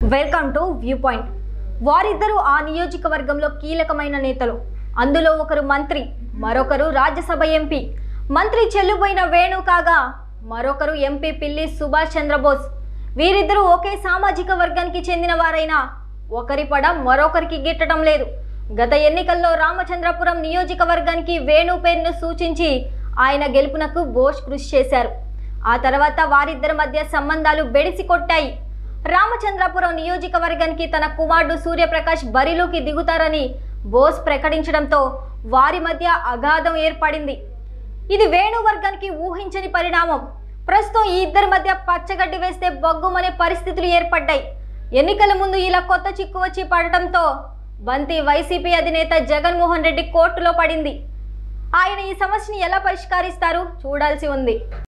welcome to view point వారిద్దరూ ఆ నియోజకవర్గంలో కీలకమైన నేతలు అందులో ఒకరు మంత్రి మరొకరు రాజ్యసభ ఎంపీ మంత్రి చెల్లుబోయిన వేణు కాగా మరొకరు ఎంపీ పిల్లి సుభాష్ చంద్రబోస్ వీరిద్దరూ ఒకే సామాజిక వర్గానికి చెందిన వారైనా ఒకరి పడ మరొకరికి గిట్టడం లేదు గత ఎన్నికల్లో రామచంద్రపురం నియోజకవర్గానికి వేణు పేరును సూచించి ఆయన గెలుపునకు బోస్ కృషి చేశారు ఆ తర్వాత వారిద్దరి మధ్య సంబంధాలు బెడిసి కొట్టాయి రామచంద్రపురం నియోజకవర్గానికి తన కుమారుడు సూర్యప్రకాష్ బరిలోకి దిగుతారని బోస్ ప్రకటించడంతో వారి మధ్య అగాధం ఏర్పడింది ఇది వేణు వర్గానికి ఊహించని పరిణామం ప్రస్తుతం ఈ ఇద్దరి మధ్య పచ్చగడ్డి వేస్తే బొగ్గుమనే పరిస్థితులు ఏర్పడ్డాయి ఎన్నికల ముందు ఇలా కొత్త చిక్కు వచ్చి పడటంతో బంతి వైసీపీ అధినేత జగన్మోహన్ రెడ్డి కోర్టులో పడింది ఆయన ఈ సమస్యని ఎలా పరిష్కరిస్తారు చూడాల్సి ఉంది